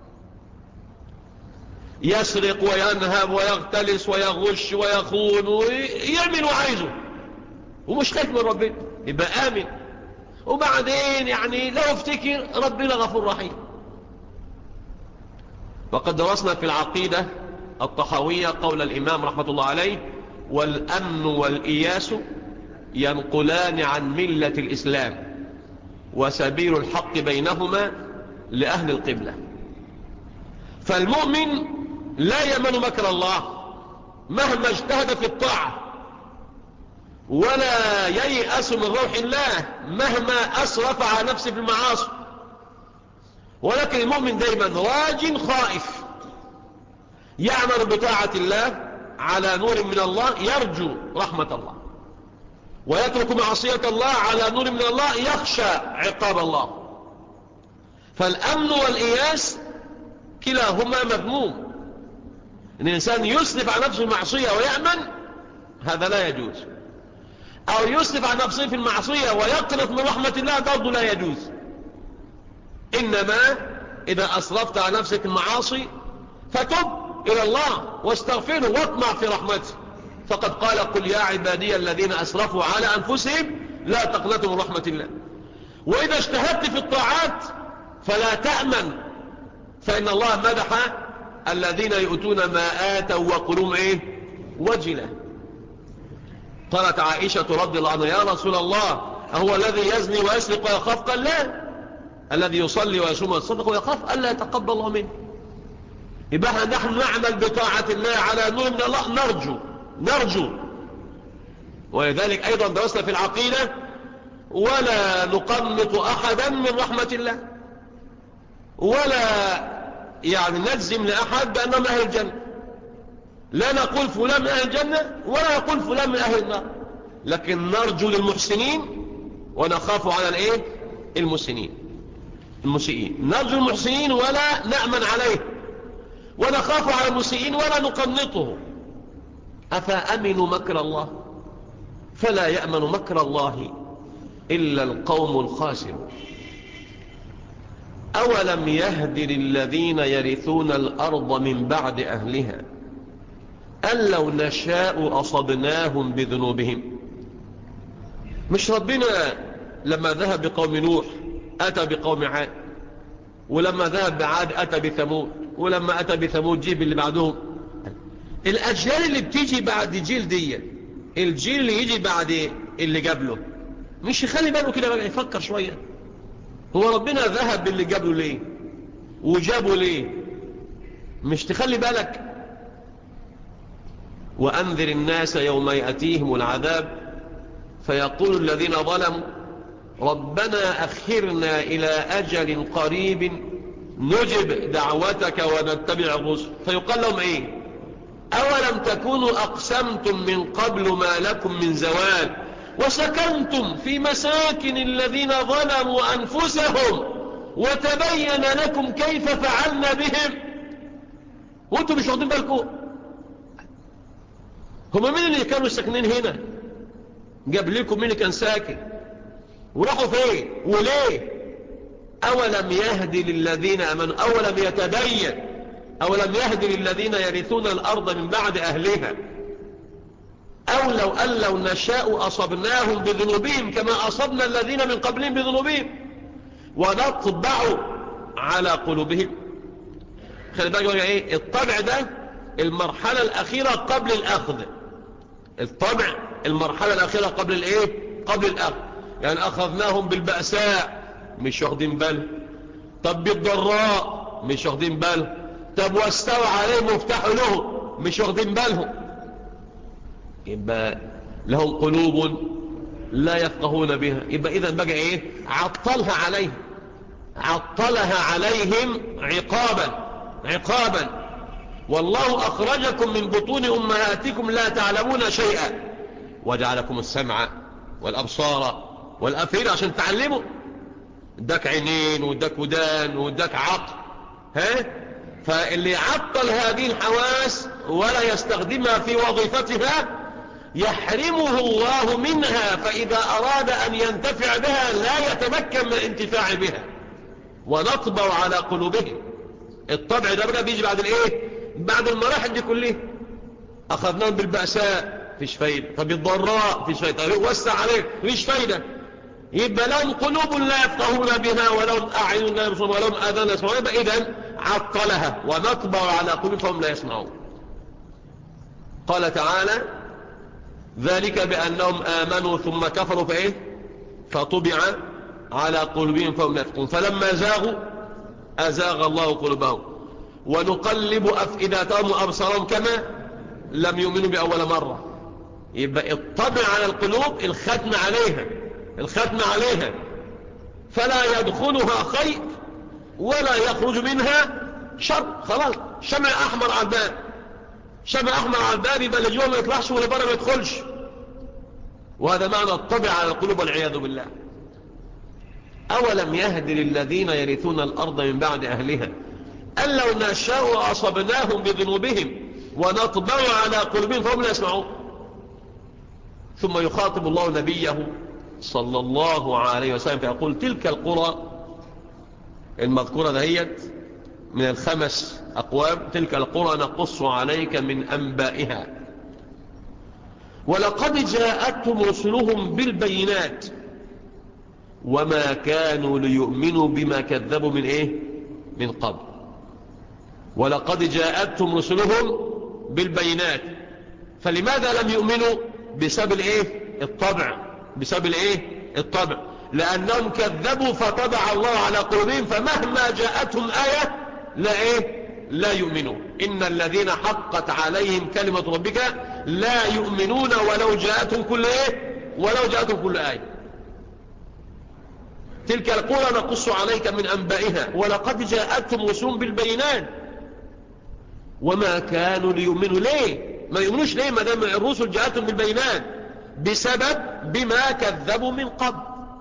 يسرق وينهب ويغتلس ويغش ويخون ويعمل وعايزه ومش خايف من ربنا يبقى آمن وبعدين يعني لو افتكر ربنا غفور رحيم وقد درسنا في العقيدة الطحاوية قول الإمام رحمة الله عليه والأمن والإياس ينقلان عن ملة الإسلام وسبيل الحق بينهما لأهل القبلة فالمؤمن لا يأمن مكر الله مهما اجتهد في الطاعة ولا ييأس من روح الله مهما أسرف على نفسه في المعاصي ولكن المؤمن دايما راج خائف يعمل بطاعة الله على نور من الله يرجو رحمة الله ويترك معصية الله على نور من الله يخشى عقاب الله فالأمن والإياس كلاهما مذموم إن الإنسان يسلف عن نفسه المعصية ويأمن هذا لا يجوز أو يسلف عن نفسه في المعصية ويقنط من رحمة الله برضه لا يجوز إنما إذا أسرفت عن نفسك المعاصي فتب إلى الله واستغفره واطمع في رحمته فقد قال قل يا عبادي الذين أسرفوا على أنفسهم لا تقنطوا من رحمة الله وإذا اجتهدت في الطاعات فلا تأمن فإن الله مدح الذين يؤتون ما آتوا وقلوم إيه وجلة قالت عائشة رضي الله عنها يا رسول الله أهو الذي يزني ويسرق ويخاف قال لا الذي يصلي ويصوم ويصدق ويخاف ألا يتقبل الله منه يبقى نحن نعمل بطاعة الله على نور من الله نرجو نرجو ولذلك أيضا درسنا في العقيدة ولا نقنط أحدا من رحمة الله ولا يعني نجزم لأحد بأنهم أهل الجنة لا نقول فلان من أهل الجنة ولا نقول فلان من أهل النار لكن نرجو للمحسنين ونخاف على الايه المسنين المسيئين نرجو المحسنين ولا نأمن عليه ونخاف على المسيئين ولا نقنطه أفأمنوا مكر الله فلا يأمن مكر الله إلا القوم الخاسرون أولم يهد للذين يرثون الأرض من بعد أهلها أن لو نشاء أصبناهم بذنوبهم مش ربنا لما ذهب بقوم نوح أتى بقوم عاد ولما ذهب بعاد أتى بثمود ولما أتى بثمود جيب اللي بعدهم الأجيال اللي بتيجي بعد جيل دي الجيل اللي يجي بعد اللي قبله مش يخلي باله كده بقى يفكر شوية هو ربنا ذهب باللي قبله ليه وجابه ليه مش تخلي بالك وأنذر الناس يوم يأتيهم العذاب فيقول الذين ظلموا ربنا أخرنا إلى أجل قريب نجب دعوتك ونتبع الرسل فيقال لهم إيه أولم تكونوا أقسمتم من قبل ما لكم من زوال وسكنتم في مساكن الذين ظلموا أنفسهم وتبين لكم كيف فعلنا بهم وانتم مش واخدين بالكم هم مين اللي كانوا ساكنين هنا قبلكم مين كان ساكن وراحوا فين وليه أولم يهدي للذين أمنوا أولم يتبين أولم يهدي للذين يرثون الأرض من بعد أهلها أو لو أن لو نشاء أصبناهم بذنوبهم كما أصبنا الذين من قبلهم بذنوبهم ونطبع على قلوبهم خلي بالك ايه الطبع ده المرحلة الأخيرة قبل الأخذ الطبع المرحلة الأخيرة قبل الايه قبل الأخذ يعني أخذناهم بالبأساء مش واخدين بال طب بالضراء مش واخدين بال طب واستوى عليه مفتاح له مش واخدين بالهم يبقى لهم قلوب لا يفقهون بها يبقى إذا بقى إيه عطلها عليهم عطلها عليهم عقابا عقابا والله أخرجكم من بطون أمهاتكم لا تعلمون شيئا وجعلكم السمع والأبصار والأفئدة عشان تعلموا اداك عينين واداك ودان واداك عقل ها فاللي عطل هذه الحواس ولا يستخدمها في وظيفتها يحرمه الله منها فإذا أراد أن ينتفع بها لا يتمكن من الانتفاع بها ونطبع على قلوبهم الطبع ده بقى بيجي بعد الايه بعد المراحل دي كلها اخذناهم بالبأساء فيش فايدة طب الضراء فيش فايدة طب وسع عليك فيش فايدة يبقى لهم قلوب لا يفقهون بها ولهم أعين لا يبصرون ولهم آذان لا يسمعون يبقى إذن عطلها ونطبع على قلوبهم لا يسمعون قال تعالى ذلك بأنهم آمنوا ثم كفروا فإيه فطبع على قلوبهم فهم لا يفقهون فلما زاغوا أزاغ الله قلوبهم ونقلب أفئدتهم وأبصارهم كما لم يؤمنوا بأول مرة يبقى الطبع على القلوب الختم عليها الختم عليها فلا يدخلها خير ولا يخرج منها شر خلاص شمع أحمر على الباب شمع أحمر على الباب يبقى اللي جوه ما يطلعش ولا بره ما يدخلش وهذا معنى الطبع على القلوب والعياذ بالله أولم يهد للذين يرثون الأرض من بعد أهلها أن لو نشاء أصبناهم بذنوبهم ونطبع على قلوبهم فهم لا يسمعون ثم يخاطب الله نبيه صلى الله عليه وسلم فيقول تلك القرى المذكورة دهيت من الخمس أقوام تلك القرى نقص عليك من أنبائها ولقد جاءتهم رسلهم بالبينات وما كانوا ليؤمنوا بما كذبوا من إيه من قبل ولقد جاءتهم رسلهم بالبينات فلماذا لم يؤمنوا بسبب الإيه الطبع بسبب الإيه الطبع لأنهم كذبوا فطبع الله على قلوبهم فمهما جاءتهم آية لا إيه لا يؤمنون إن الذين حقت عليهم كلمة ربك لا يؤمنون ولو جاءتهم كل إيه ولو جاءتهم كل آية تلك القرى نقص عليك من أنبائها ولقد جاءتهم رسول بالبينات وما كانوا ليؤمنوا ليه ما يؤمنوش ليه ما دام الرسل جاءتهم بالبينات بسبب بما كذبوا من قبل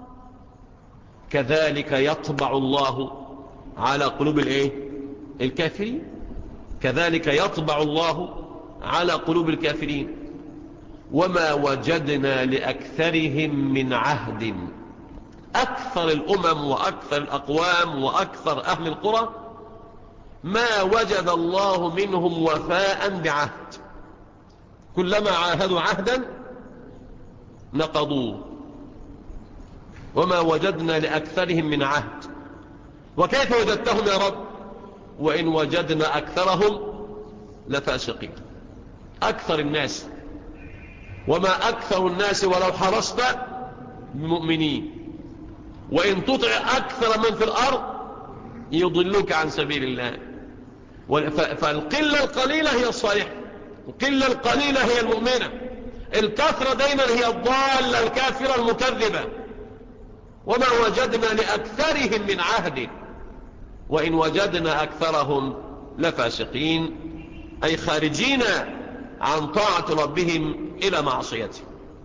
كذلك يطبع الله على قلوب الايه الكافرين كذلك يطبع الله على قلوب الكافرين وما وجدنا لأكثرهم من عهد أكثر الأمم وأكثر الأقوام وأكثر أهل القرى ما وجد الله منهم وفاء بعهد كلما عاهدوا عهدا نقضوه وما وجدنا لأكثرهم من عهد وكيف وجدتهم يا رب وإن وجدنا أكثرهم لفاسقين أكثر الناس وما أكثر الناس ولو حرصت بمؤمنين وإن تطع أكثر من في الأرض يضلوك عن سبيل الله فالقلة القليلة هي الصالحة القلة القليلة هي المؤمنة الكثرة دايما هي الضالة الكافرة المكذبة وما وجدنا لأكثرهم من عهد وإن وجدنا أكثرهم لفاسقين أي خارجين عن طاعة ربهم إلى معصيته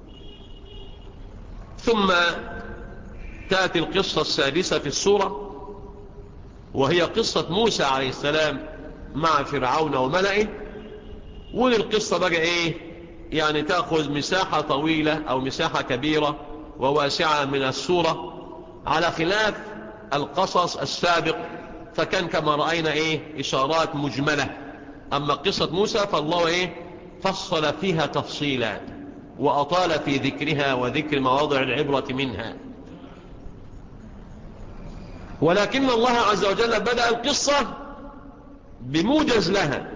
ثم تأتي القصة السادسة في السورة وهي قصة موسى عليه السلام مع فرعون وملئه وللقصة بقى ايه يعني تأخذ مساحة طويلة او مساحة كبيرة وواسعة من السورة على خلاف القصص السابق فكان كما رأينا إيه إشارات مجملة أما قصة موسى فالله إيه فصل فيها تفصيلا وأطال في ذكرها وذكر مواضع العبرة منها ولكن الله عز وجل بدأ القصة بموجز لها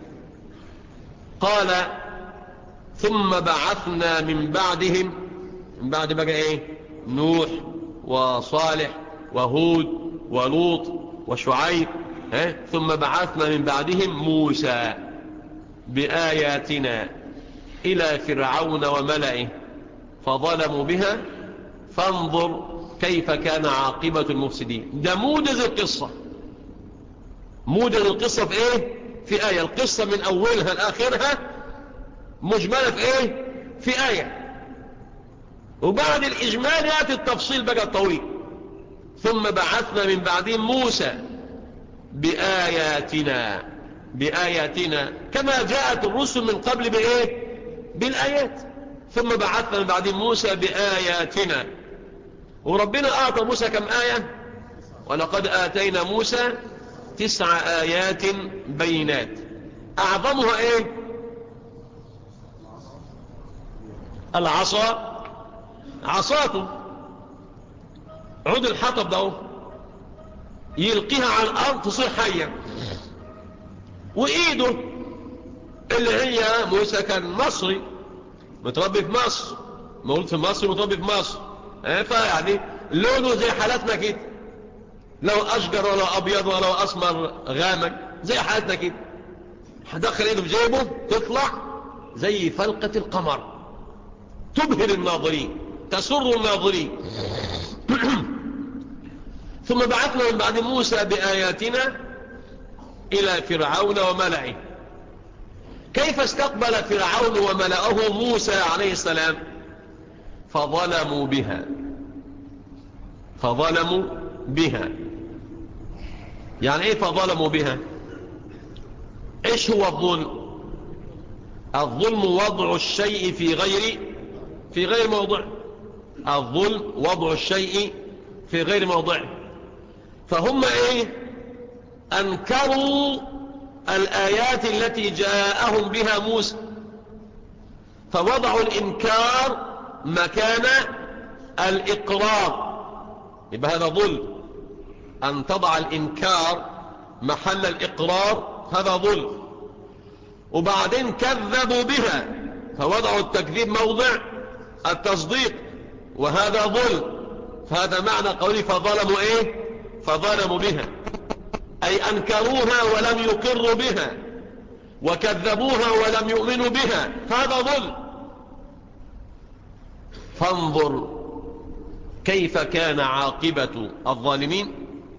قال ثم بعثنا من بعدهم من بعد بقى ايه نوح وصالح وهود ولوط وشعيب اه؟ ثم بعثنا من بعدهم موسى بآياتنا إلى فرعون وملئه فظلموا بها فانظر كيف كان عاقبة المفسدين ده موجز القصة موجز القصة في ايه في آية القصة من أولها لآخرها مجملة في ايه في آية وبعد الإجمال يأتي التفصيل بقى الطويل ثم بعثنا من بعدين موسى بآياتنا بآياتنا كما جاءت الرسل من قبل بإيه بالآيات ثم بعثنا من بعدين موسى بآياتنا وربنا أعطى موسى كم آية ولقد آتينا موسى تسع آيات بينات أعظمها إيه العصا عصاته عود الحطب ده يلقيها على الأرض تصير حية وإيده اللي هي موسى كان مصري متربي في مصر مولود في مصر متربي في مصر فيعني لونه زي حالاتنا كده لو أشجر ولا أبيض ولا أسمر غامق زي حالاتنا كده هدخل ايده في جيبه تطلع زي فلقة القمر تبهر الناظرين تسر الناظرين ثم بعثنا من بعد موسى بآياتنا إلى فرعون وملئه كيف استقبل فرعون وملأه موسى عليه السلام فظلموا بها فظلموا بها يعني ايه فظلموا بها ايش هو الظلم الظلم وضع الشيء في غير في غير موضع الظلم وضع الشيء في غير موضعه فهم ايه انكروا الايات التي جاءهم بها موسى فوضعوا الانكار مكان الاقرار يبقى هذا ظلم ان تضع الانكار محل الاقرار هذا ظلم وبعدين كذبوا بها فوضعوا التكذيب موضع التصديق وهذا ظلم فهذا معنى قولي فظلموا ايه فظلموا بها اي انكروها ولم يقروا بها وكذبوها ولم يؤمنوا بها فهذا ظلم فانظر كيف كان عاقبة الظالمين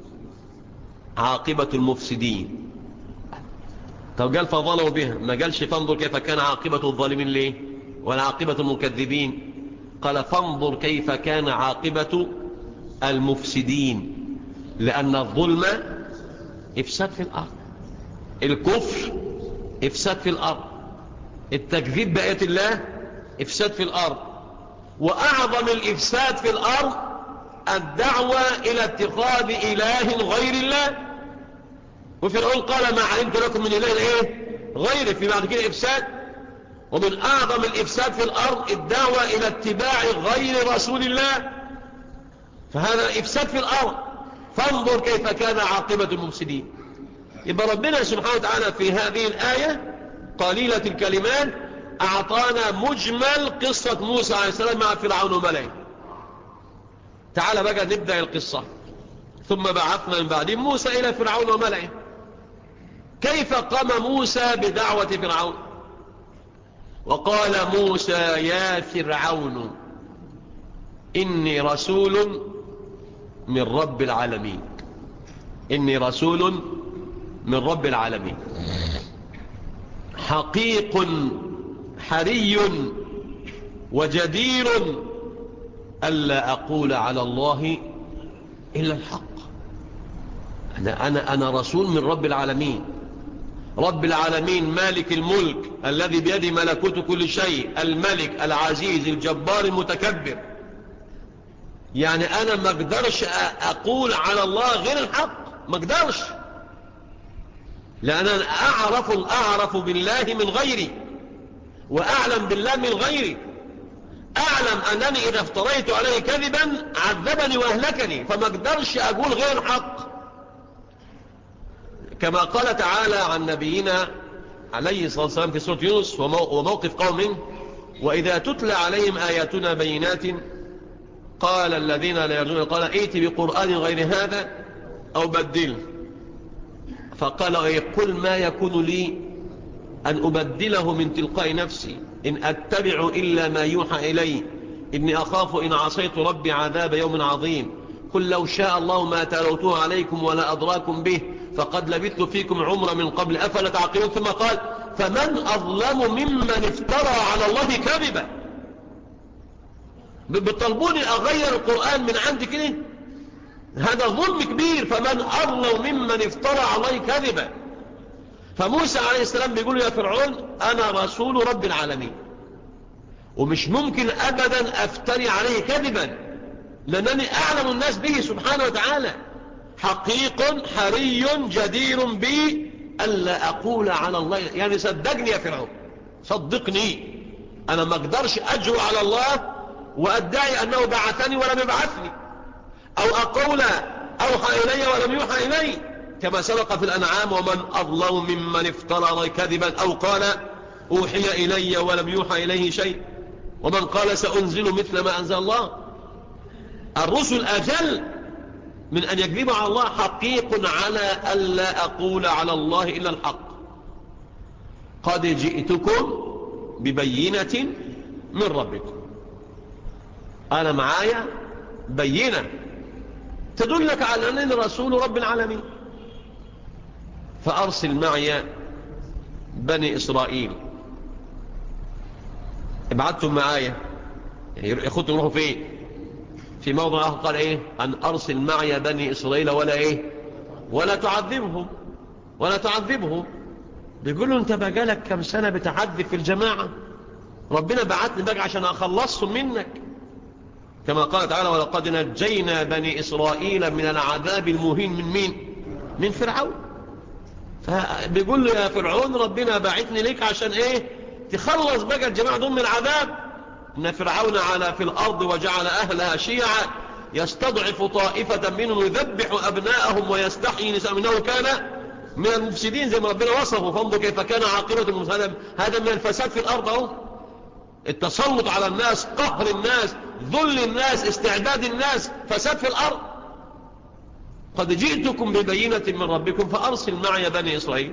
عاقبة المفسدين طب قال فظلموا بها ما قالش فانظر كيف كان عاقبة الظالمين ليه ولا عاقبة المكذبين قال فانظر كيف كان عاقبة المفسدين لأن الظلم إفساد في الأرض الكفر إفساد في الأرض التكذيب بآيات الله إفساد في الأرض وأعظم الإفساد في الأرض الدعوة إلى اتخاذ إله غير الله وفرعون قال ما علمت لكم من إله إيه غيره في بعد كده إفساد ومن أعظم الإفساد في الأرض الدعوة إلى اتباع غير رسول الله فهذا إفساد في الأرض فانظر كيف كان عاقبة المفسدين يبقى ربنا سبحانه وتعالى في هذه الآية قليلة الكلمات أعطانا مجمل قصة موسى عليه السلام مع فرعون وملئه تعال بقى نبدأ القصة ثم بعثنا من بعد موسى إلى فرعون وملئه كيف قام موسى بدعوة فرعون وقال موسى يا فرعون إني رسول من رب العالمين إني رسول من رب العالمين حقيق حري وجدير ألا أقول على الله إلا الحق أنا, أنا, أنا رسول من رب العالمين رب العالمين مالك الملك الذي بيده ملكوت كل شيء الملك العزيز الجبار المتكبر يعني أنا ما اقدرش أقول على الله غير الحق ما اقدرش لأن أنا أعرف, أعرف بالله من غيري وأعلم بالله من غيري أعلم أنني إذا افتريت عليه كذبا عذبني وأهلكني فما اقدرش أقول غير الحق كما قال تعالى عن نبينا عليه الصلاة والسلام في سورة يونس وموقف قوم وإذا تتلى عليهم آياتنا بينات قال الذين لا يرجون قال ائت بقرآن غير هذا أو بدل فقال قل ما يكون لي أن أبدله من تلقاء نفسي إن أتبع إلا ما يوحى إلي إني أخاف إن عصيت ربي عذاب يوم عظيم قل لو شاء الله ما تلوته عليكم ولا أدراكم به فقد لبثت فيكم عمر من قبل أفلا تعقلون ثم قال فمن أظلم ممن افترى على الله كذبا بتطلبوني أغير القرآن من عندي كده هذا ظلم كبير فمن أظلم ممن افترى على الله كذبا فموسى عليه السلام بيقول يا فرعون أنا رسول رب العالمين ومش ممكن أبدا أفتري عليه كذبا لأنني أعلم الناس به سبحانه وتعالى حقيق حري جدير بي ألا أقول على الله يعني صدقني يا فرعون صدقني أنا ما أقدرش أجرؤ على الله وأدعي أنه بعثني ولم يبعثني أو أقول أوحى إلي ولم يوحى إلي كما سبق في الأنعام ومن أظلم ممن افترى كذبا أو قال أوحي إلي ولم يوحى إليه شيء ومن قال سأنزل مثل ما أنزل الله الرسل أجل من أن يكذب على الله حقيق على ألا أقول على الله إلا الحق قد جئتكم ببينة من ربكم أنا معايا بينة تدلك على أنني رسول رب العالمين فأرسل معي بني إسرائيل ابعدتم معايا يعني اخوتوا يروحوا فين في موضع آخر قال ايه أن أرسل معي بني إسرائيل ولا ايه ولا تعذبهم ولا تعذبهم بيقول له انت بقالك كم سنة بتعذب في الجماعة ربنا بعتني بقى عشان أخلصهم منك كما قال تعالى ولقد نجينا بني إسرائيل من العذاب المهين من مين من فرعون فبيقول له يا فرعون ربنا بعتني ليك عشان ايه تخلص بقى الجماعة دول من العذاب إن فرعون على في الأرض وجعل أهلها شيعا يستضعف طائفة منهم يذبح أبناءهم ويستحيي نساء منه كان من المفسدين زي ما ربنا وصفه فانظر كيف كان عاقبة المفسدين هذا من الفساد في الأرض اهو التسلط على الناس قهر الناس ذل الناس استعداد الناس فساد في الأرض قد جئتكم ببينة من ربكم فأرسل معي بني إسرائيل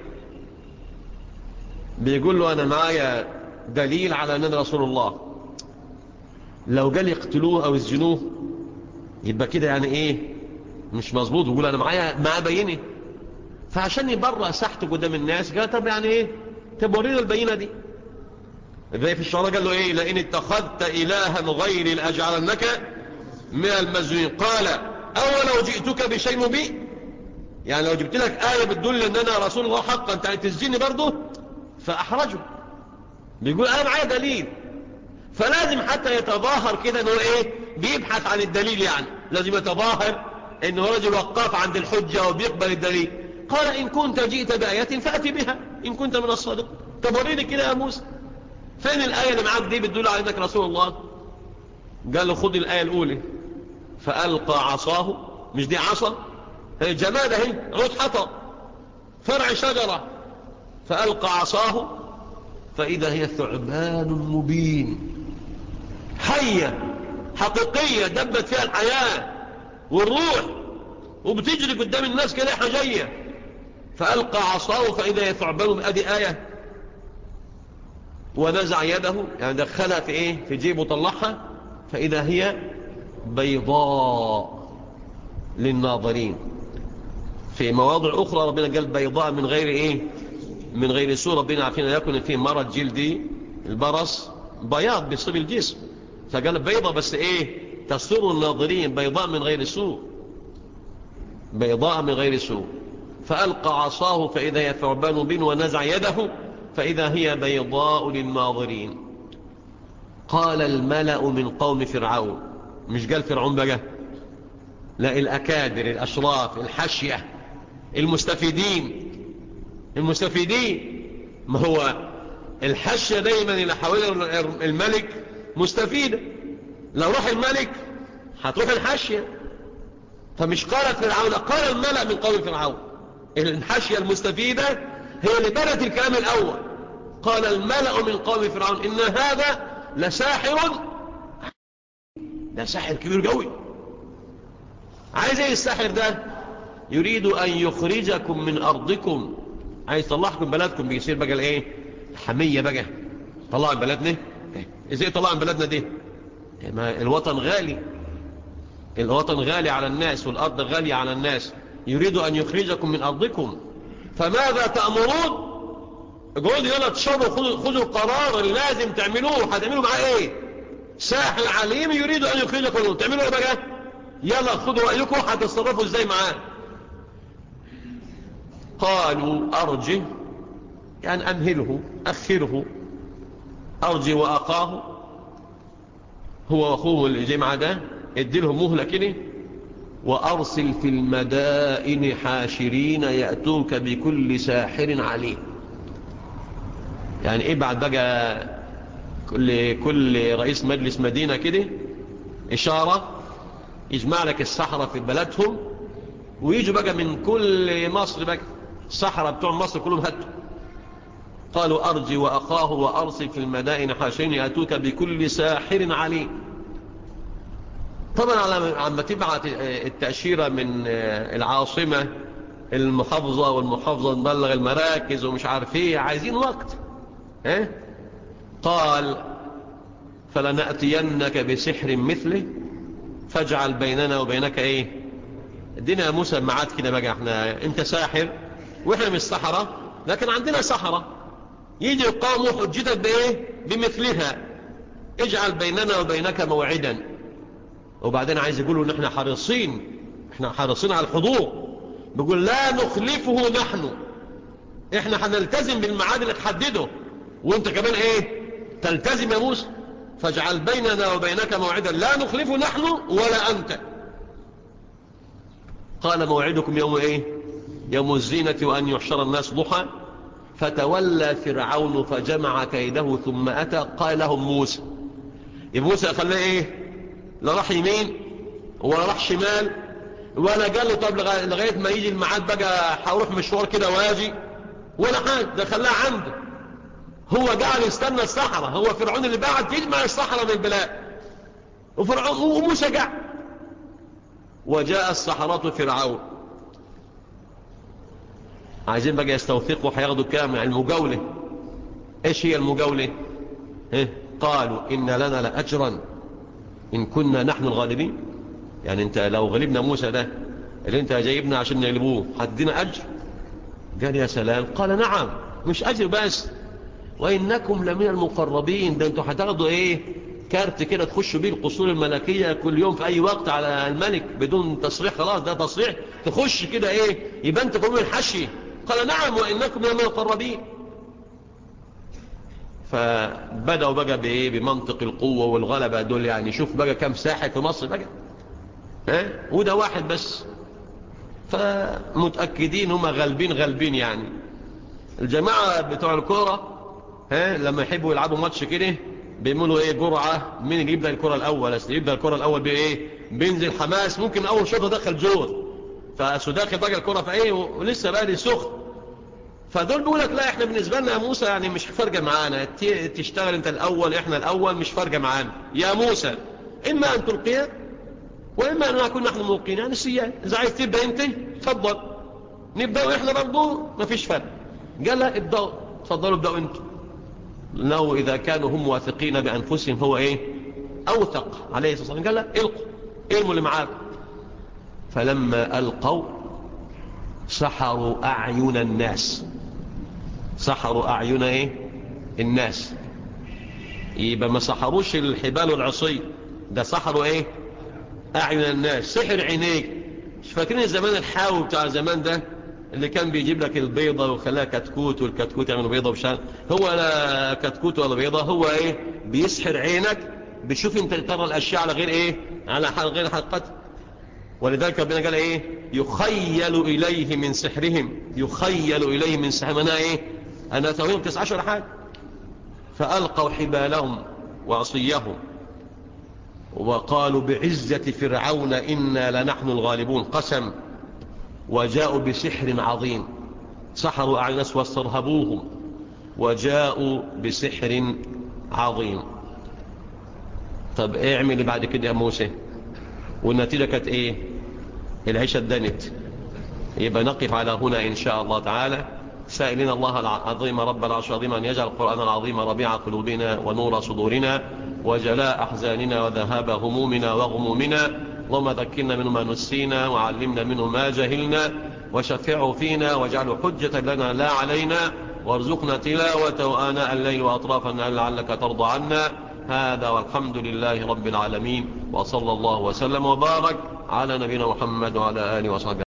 بيقول له أنا معايا دليل على أنني رسول الله لو قال يقتلوه أو يسجنوه يبقى كده يعني إيه مش مظبوط ويقول أنا معايا معاه بينة فعشان يبرأ ساحته قدام الناس قال طب يعني إيه طب ورينا البينة دي زي في الشعراء قال له إيه لئن اتخذت إلها غيري لأجعلنك من المزنين قال أولو جئتك بشيء مبين يعني لو جبت لك آية بتدل أن أنا رسول الله حقا أنت تسجني برضه فأحرجه بيقول أنا معايا دليل فلازم حتى يتظاهر كده أنه إيه بيبحث عن الدليل يعني لازم يتظاهر أنه رجل وقاف عند الحجة وبيقبل الدليل قال إن كنت جئت بآية فأتي بها إن كنت من الصادق طب وريني كده يا موسى فين الآية اللي معاك دي بتدل على أنك رسول الله قال له خذ الآية الأولى فألقى عصاه مش دي عصا هي جمادة هي عود حطب فرع شجرة فألقى عصاه فإذا هي ثعبان مبين حية حقيقية دبت فيها الحياة والروح وبتجري قدام الناس كده حجية فألقى عصاه فإذا هي ثعبان أدي آية ونزع يده يعني دخلها في ايه في جيبه طلعها فإذا هي بيضاء للناظرين في مواضع أخرى ربنا قال بيضاء من غير إيه من غير سوء ربنا عارفين يكون فيه مرض جلدي البرص بياض بيصيب الجسم فقال بيضاء بس إيه تسر الناظرين بيضاء من غير سوء بيضاء من غير سوء فألقى عصاه فإذا هي ثعبان بن ونزع يده فإذا هي بيضاء للناظرين قال الملأ من قوم فرعون مش قال فرعون بقى لا الأكادر الأشراف الحشية المستفيدين المستفيدين ما هو الحشية دايما اللي حوالين الملك مستفيدة لو روح الملك هتروح الحشية فمش قالت فرعون قال الملأ من قوم فرعون الحشية المستفيدة هي اللي بدت الكلام الأول قال الملأ من قوم فرعون إن هذا لساحر ده ساحر كبير قوي عايز ايه الساحر ده يريد ان يخرجكم من ارضكم عايز يطلعكم بلدكم بيصير بقى الايه حمية بقى طلع بلدنا ازاي طلع بلدنا دي ما الوطن غالي الوطن غالي على الناس والارض غالية على الناس يريد ان يخرجكم من ارضكم فماذا تأمرون اقعدوا يلا تشربوا خذوا خذوا القرار اللي لازم تعملوه هتعملوا معاه ايه ساحر عليم يريد ان يخرجكم تعملوا ايه بقى يلا خذوا رايكم هتتصرفوا ازاي معاه قالوا ارجه يعني امهله اخره ارجه واخاه هو واخوه اللي جاي معاه ده اديلهم مهله كده وارسل في المدائن حاشرين ياتوك بكل ساحر عليم يعني ابعت بقى كل كل رئيس مجلس مدينة كده إشارة يجمع لك السحرة في بلدهم ويجوا بقى من كل مصر بقى السحرة بتوع مصر كلهم هاتوا قالوا أرجي وأخاه وأرسل في المدائن حاشين يأتوك بكل ساحر عليم طبعا عما تبعت التأشيرة من العاصمة المحافظة والمحافظة نبلغ المراكز ومش عارف ايه عايزين وقت ها قال فلنأتينك بسحر مثله فاجعل بيننا وبينك ايه ادينا يا موسى معاد كده بقى احنا انت ساحر واحنا مش سحرة لكن عندنا سحرة يجي يقاموا حجتك بايه بمثلها اجعل بيننا وبينك موعدا وبعدين عايز يقولوا ان احنا حريصين احنا حريصين على الحضور بيقول لا نخلفه نحن احنا هنلتزم بالميعاد اللي تحدده وانت كمان ايه تلتزم يا موسى فاجعل بيننا وبينك موعدا لا نخلفه نحن ولا انت قال موعدكم يوم ايه يوم الزينة وان يحشر الناس ضحى فتولى فرعون فجمع كيده ثم اتى قال لهم موسى يبقى موسى خلاه ايه لا راح يمين ولا راح شمال ولا قال له طب لغاية ما يجي الميعاد بقى هروح مشوار كده واجي ولا حاجة ده خلاه عنده هو قاعد يستنى الصحراء هو فرعون اللي بعد يجمع الصحراء من البلاد وفرعون وموسى قاعد وجاء السحرة فرعون عايزين بقى يستوثقوا هياخدوا كام المجاولة ايش هي المجاولة اه؟ قالوا إن لنا لأجرا إن كنا نحن الغالبين يعني انت لو غلبنا موسى ده اللي انت جايبنا عشان نغلبوه هتدينا أجر قال يا سلام قال نعم مش أجر بس وإنكم لمن المقربين ده انتوا هتاخدوا ايه كارت كده تخشوا بيه القصور الملكية كل يوم في أي وقت على الملك بدون تصريح خلاص ده تصريح تخش كده ايه يبقى انت من الحشي قال نعم وإنكم لمن المقربين فبدأوا بقى بإيه بمنطق القوة والغلبة دول يعني شوف بقى كم ساحر في مصر بقى ها وده واحد بس فمتأكدين هم غالبين غالبين يعني الجماعة بتوع الكورة ها لما يحبوا يلعبوا ماتش كده بيعملوا ايه جرعة مين اللي يبدأ الكرة الأول يبدأ الكرة الأول بايه بينزل حماس ممكن أول شوطة دخل جول فأسو داخل بقى الكرة فايه ولسه بقى دي سخن فدول بيقول لك لا احنا بالنسبة لنا يا موسى يعني مش فارقة معانا تشتغل انت الأول احنا الأول مش فارقة معانا يا موسى إما أن تلقيها وإما أن نكون نحن موقين يعني السيان إذا عايز تبدأ انت تفضل نبدأ وإحنا برضو ما فيش فرق قال لا ابدأوا تفضلوا ابدأوا انتوا لأنه إذا كانوا هم واثقين بأنفسهم هو إيه أوثق عليه الصلاة والسلام قال لا إلقوا إلموا اللي معاكم فلما ألقوا سحروا أعين الناس سحروا أعين إيه الناس يبقى ما سحروش الحبال والعصي ده سحروا إيه أعين الناس سحر عينيك مش فاكرين زمان الحاوي بتاع زمان ده اللي كان بيجيب لك البيضة وخلاها كتكوت والكتكوت يعملوا بيضة وشان هو لا كتكوت ولا بيضة هو ايه بيسحر عينك بتشوف انت ترى الاشياء على غير ايه على حال غير حقيقتها ولذلك ربنا قال ايه يخيل اليه من سحرهم يخيل اليه من سحرهم انا ايه انا توهم تسعة عشر حاجة فألقوا حبالهم وعصيهم وقالوا بعزة فرعون إنا لنحن الغالبون قسم وجاءوا بسحر عظيم سحروا أعين الناس واسترهبوهم وجاءوا بسحر عظيم طب ايه اعمل بعد كده يا موسى والنتيجة كانت ايه العيشة اتدنت يبقى نقف على هنا ان شاء الله تعالى سائلين الله العظيم رب العرش العظيم أن يجعل القرآن العظيم ربيع قلوبنا ونور صدورنا وجلاء أحزاننا وذهاب همومنا وغمومنا اللهم ذكرنا منه ما نسينا وعلمنا منه ما جهلنا وشفعه فينا واجعله حجة لنا لا علينا وارزقنا تلاوة آناء الليل وأطراف النهار لعلك ترضى عنا هذا والحمد لله رب العالمين وصلى الله وسلم وبارك على نبينا محمد وعلى آله وصحبه